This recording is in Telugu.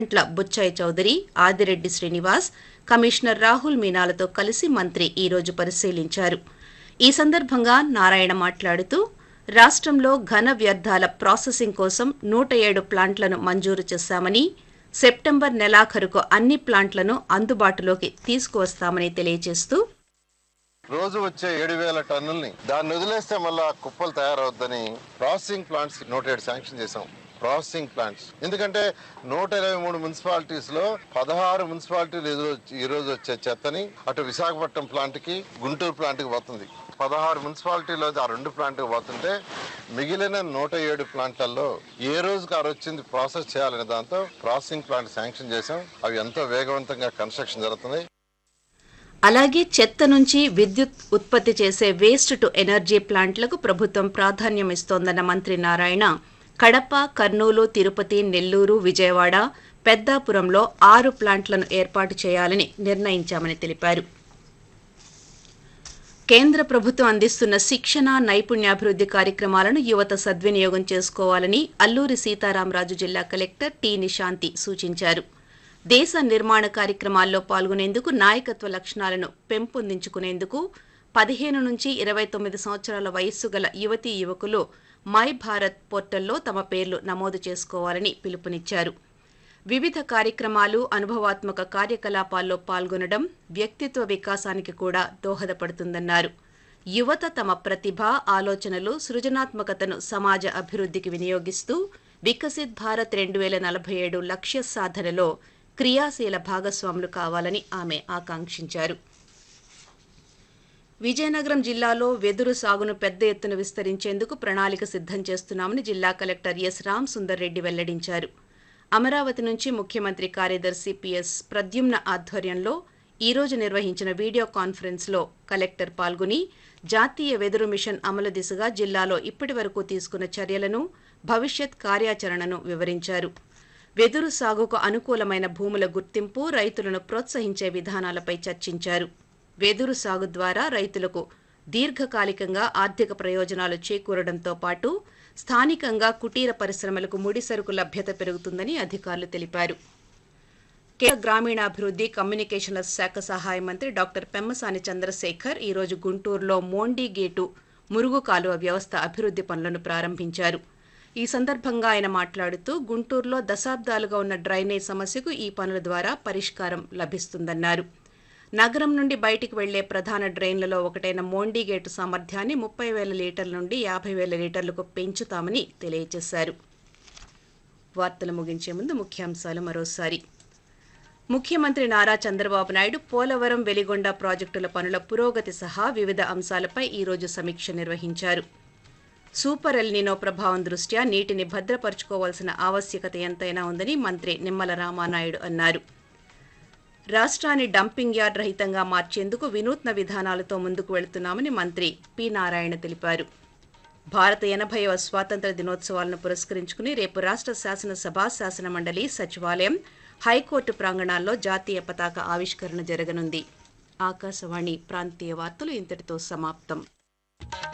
గంట్ల బుచ్చాయి చౌదరి ఆదిరెడ్డి శ్రీనివాస్ కమిషనర్ రాహుల్ మీనాలతో కలిసి మంత్రి ఈ రోజు పరిశీలించారు ఈ సందర్భంగా నారాయణ మాట్లాడుతూ రాష్ట్రంలో ఘన వ్యర్థాల ప్రాసెసింగ్ కోసం నూట ఏడు ప్లాంట్లను మంజూరు చేశామని సెప్టెంబర్ నెలాఖరుకు అన్ని ప్లాంట్లను అందుబాటులోకి తీసుకువస్తామని తెలియజేస్తూ రోజు వచ్చే ఏడు వేల టన్నుల్ని దాన్ని వదిలేస్తే మళ్ళా కుప్పలు తయారవుద్దని ప్రాసెసింగ్ ప్లాంట్స్ నూట ఏడు శాంక్షన్ చేసాం ప్రాసెసింగ్ ప్లాంట్స్ ఎందుకంటే నూట ఇరవై మూడు మున్సిపాలిటీస్ లో పదహారు మున్సిపాలిటీలు ఎదురు ఈ రోజు వచ్చే చెత్తని అటు విశాఖపట్నం ప్లాంట్ కి గుంటూరు ప్లాంట్ కి పోతుంది పదహారు మున్సిపాలిటీలో ఆ రెండు ప్లాంట్ పోతుంటే మిగిలిన నూట ఏడు ప్లాంట్లలో ఏ రోజుకి ఆ రోజు వచ్చింది ప్రాసెస్ చేయాలనే దాంతో ప్రాసెసింగ్ ప్లాంట్ శాంక్షన్ చేసాం అవి ఎంతో వేగవంతంగా కన్స్ట్రక్షన్ జరుగుతుంది అలాగే చెత్త నుంచి విద్యుత్ ఉత్పత్తి చేసే వేస్ట్ టు ఎనర్జీ ప్లాంట్లకు ప్రభుత్వం ప్రాధాన్యం ఇస్తోందన్న మంత్రి నారాయణ కడప కర్నూలు తిరుపతి నెల్లూరు విజయవాడ పెద్దాపురంలో ఆరు ప్లాంట్లను ఏర్పాటు చేయాలని నిర్ణయించామని తెలిపారు కేంద్ర ప్రభుత్వం అందిస్తున్న శిక్షణ నైపుణ్యాభివృద్ధి కార్యక్రమాలను యువత సద్వినియోగం చేసుకోవాలని అల్లూరి సీతారామరాజు జిల్లా కలెక్టర్ టి నిశాంతి సూచించారు దేశ నిర్మాణ కార్యక్రమాల్లో పాల్గొనేందుకు నాయకత్వ లక్షణాలను పెంపొందించుకునేందుకు పదిహేను నుంచి ఇరవై తొమ్మిది సంవత్సరాల వయస్సు గల యువతీ యువకులు మై భారత్ పోర్టల్లో తమ పేర్లు నమోదు చేసుకోవాలని పిలుపునిచ్చారు వివిధ కార్యక్రమాలు అనుభవాత్మక కార్యకలాపాల్లో పాల్గొనడం వ్యక్తిత్వ వికాసానికి కూడా దోహదపడుతుందన్నారు యువత తమ ప్రతిభ ఆలోచనలు సృజనాత్మకతను సమాజ అభివృద్ధికి వినియోగిస్తూ వికసిత్ భారత్ రెండు వేల నలభై ఏడు లక్ష్య సాధనలో క్రియాశీల భాగస్వాములు కావాలని ఆమె ఆకాంక్షించారు విజయనగరం జిల్లాలో వెదురు సాగును పెద్ద ఎత్తున విస్తరించేందుకు ప్రణాళిక సిద్ధం చేస్తున్నామని జిల్లా కలెక్టర్ ఎస్ రామ్ సుందర్ రెడ్డి వెల్లడించారు అమరావతి నుంచి ముఖ్యమంత్రి కార్యదర్శి పిఎస్ ప్రద్యుమ్న ఆధ్వర్యంలో ఈ రోజు నిర్వహించిన వీడియో కాన్ఫరెన్స్లో కలెక్టర్ పాల్గొని జాతీయ వెదురు మిషన్ అమలు దిశగా జిల్లాలో ఇప్పటి వరకు తీసుకున్న చర్యలను భవిష్యత్ కార్యాచరణను వివరించారు వెదురు సాగుకు అనుకూలమైన భూముల గుర్తింపు రైతులను ప్రోత్సహించే విధానాలపై చర్చించారు వెదురు సాగు ద్వారా రైతులకు దీర్ఘకాలికంగా ఆర్థిక ప్రయోజనాలు చేకూరడంతో పాటు స్థానికంగా కుటీర పరిశ్రమలకు ముడిసరుకు లభ్యత పెరుగుతుందని అధికారులు తెలిపారు కేంద్ర గ్రామీణాభివృద్ధి కమ్యూనికేషన్ల శాఖ సహాయ మంత్రి డాక్టర్ పెమ్మసాని చంద్రశేఖర్ ఈరోజు గుంటూరులో మోండి గేటు మురుగు కాలువ వ్యవస్థ అభివృద్ధి పనులను ప్రారంభించారు ఈ సందర్భంగా ఆయన మాట్లాడుతూ గుంటూరులో దశాబ్దాలుగా ఉన్న డ్రైనేజ్ సమస్యకు ఈ పనుల ద్వారా పరిష్కారం లభిస్తుందన్నారు నగరం నుండి బయటికి వెళ్లే ప్రధాన డ్రైన్లలో ఒకటైన మోండి గేటు సామర్థ్యాన్ని ముప్పై వేల లీటర్ల నుండి యాభై వేల లీటర్లకు పెంచుతామని తెలియజేశారు వార్తలు ముగించే ముందు ముఖ్యాంశాలు మరోసారి ముఖ్యమంత్రి నారా చంద్రబాబు నాయుడు పోలవరం వెలిగొండ ప్రాజెక్టుల పనుల పురోగతి సహా వివిధ అంశాలపై ఈరోజు సమీక్ష నిర్వహించారు సూపర్ ఎల్నినో ప్రభావం దృష్ట్యా నీటిని భద్రపరుచుకోవాల్సిన ఆవశ్యకత ఎంతైనా ఉందని మంత్రి నిమ్మల రామానాయుడు అన్నారు రాష్ట్రాన్ని డంపింగ్ యార్డ్ రహితంగా మార్చేందుకు వినూత్న విధానాలతో ముందుకు వెళుతున్నామని మంత్రి పి నారాయణ తెలిపారు భారత ఎనభైవ స్వాతంత్ర దినోత్సవాలను పురస్కరించుకుని రేపు రాష్ట్ర శాసనసభ శాసనమండలి సచివాలయం హైకోర్టు ప్రాంగణాల్లో జాతీయ పతాక ఆవిష్కరణ జరగనుంది ఆకాశవాణి ప్రాంతీయ వార్తలు ఇంతటితో సమాప్తం